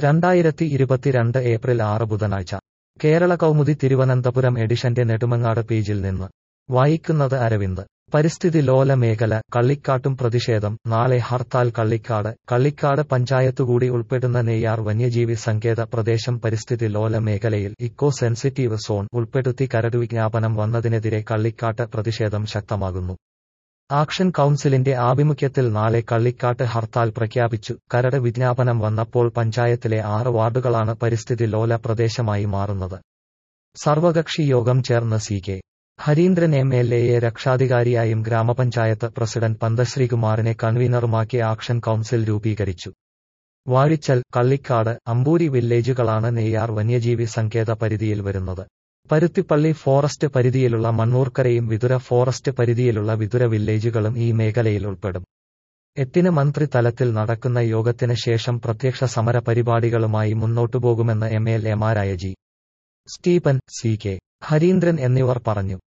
രണ്ടായിരത്തി ഇരുപത്തിരണ്ട് ഏപ്രിൽ ആറ് ബുധനാഴ്ച കേരള കൗമുദി തിരുവനന്തപുരം എഡിഷന്റെ നെടുമങ്ങാട് പേജിൽ നിന്ന് വായിക്കുന്നത് അരവിന്ദ് പരിസ്ഥിതി ലോല മേഖല കള്ളിക്കാട്ടും പ്രതിഷേധം നാളെ ഹർത്താൽ കള്ളിക്കാട് കള്ളിക്കാട് പഞ്ചായത്തുകൂടി ഉൾപ്പെടുന്ന നെയ്യാർ വന്യജീവി സങ്കേത പ്രദേശം പരിസ്ഥിതി ലോല മേഖലയിൽ ഇക്കോ സെൻസിറ്റീവ് സോൺ ഉൾപ്പെടുത്തി കരട് വിജ്ഞാപനം വന്നതിനെതിരെ കള്ളിക്കാട്ട് പ്രതിഷേധം ശക്തമാകുന്നു ആക്ഷൻ കൗൺസിലിന്റെ ആഭിമുഖ്യത്തിൽ നാളെ കള്ളിക്കാട്ട് ഹർത്താൽ പ്രഖ്യാപിച്ചു കരട് വിജ്ഞാപനം വന്നപ്പോൾ പഞ്ചായത്തിലെ ആറ് വാർഡുകളാണ് പരിസ്ഥിതി ലോല പ്രദേശമായി മാറുന്നത് സർവകക്ഷി യോഗം ചേർന്ന C K Harindran M L എയെ രക്ഷാധികാരിയായും ഗ്രാമപഞ്ചായത്ത് പ്രസിഡന്റ് പന്തശ്രീകുമാറിനെ കൺവീനറുമാക്കി ആക്ഷൻ കൗൺസിൽ രൂപീകരിച്ചു വാഴിച്ചൽ കള്ളിക്കാട് അമ്പൂരി വില്ലേജുകളാണ് നെയ്യാർ വന്യജീവി സങ്കേത പരിധിയിൽ വരുന്നത് പരുത്തിപ്പള്ളി ഫോറസ്റ്റ് പരിധിയിലുള്ള മണ്ണൂർക്കരയും വിതുര ഫോറസ്റ്റ് പരിധിയിലുള്ള വിതുര വില്ലേജുകളും ഈ മേഖലയിൽ ഉൾപ്പെടും എട്ടിന് മന്ത്രി തലത്തിൽ നടക്കുന്ന യോഗത്തിന് ശേഷം പ്രത്യക്ഷ സമര പരിപാടികളുമായി മുന്നോട്ടുപോകുമെന്ന് എം എൽ എമാരായ G Stephen C K Harindran എന്നിവർ പറഞ്ഞു